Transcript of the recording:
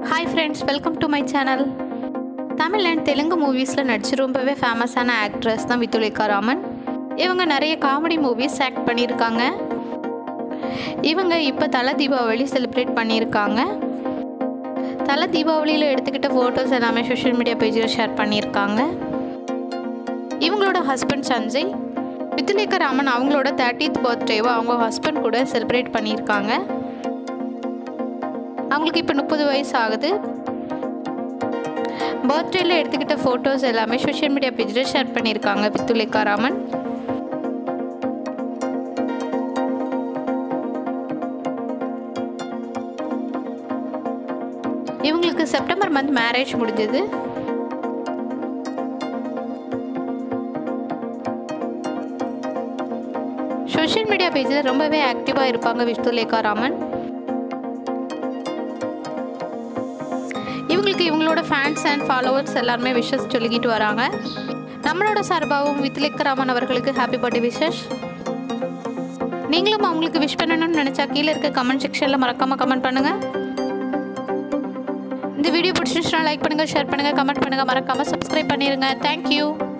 hi friends welcome to my channel Tamil and Telugu மூவிஸில் நடிச்சு ரொம்பவே ஃபேமஸான ஆக்ட்ரஸ் தான் வித்துலேகா ராமன் இவங்க நிறைய காமெடி மூவிஸ் ஆக்ட் பண்ணியிருக்காங்க இவங்க இப்போ தலை தீபாவளி செலிப்ரேட் பண்ணியிருக்காங்க தலை தீபாவளியில் எடுத்துக்கிட்ட ஃபோட்டோஸ் எல்லாமே சோஷியல் மீடியா பேஜில் ஷேர் பண்ணியிருக்காங்க இவங்களோட ஹஸ்பண்ட் சஞ்சய் வித்துலேகா ராமன் அவங்களோட தேர்ட்டித் பர்த்டேவை அவங்க ஹஸ்பண்ட் கூட செலிப்ரேட் பண்ணியிருக்காங்க அவங்களுக்கு இப்போ முப்பது வயசு ஆகுது பர்த்டேல எடுத்துக்கிட்ட ஃபோட்டோஸ் எல்லாமே சோஷியல் மீடியா பேஜில் ஷேர் பண்ணியிருக்காங்க வித்துலேகா ராமன் இவங்களுக்கு செப்டம்பர் மந்த் மேரேஜ் முடிஞ்சது சோஷியல் மீடியா பேஜில் ரொம்பவே ஆக்டிவாக இருப்பாங்க விஷ்ணுலேகா ராமன் இவங்களுக்கு இவங்களோட ஃபேன்ஸ் அண்ட் ஃபாலோவர்ஸ் எல்லாருமே விஷஸ் சொல்லிக்கிட்டு வராங்க நம்மளோட சார்பாகவும் வித்லேக்கராமன் அவர்களுக்கு ஹாப்பி பர்த்டே விஷஸ் நீங்களும் அவங்களுக்கு விஷ் பண்ணணும்னு நினச்சா கீழே இருக்க கமெண்ட் செக்ஷனில் மறக்காமல் கமெண்ட் பண்ணுங்கள் இந்த வீடியோ பிடிச்சிருச்சுன்னா லைக் பண்ணுங்கள் ஷேர் பண்ணுங்கள் கமெண்ட் பண்ணுங்கள் மறக்காமல் சப்ஸ்கிரைப் பண்ணிடுங்க தேங்க்யூ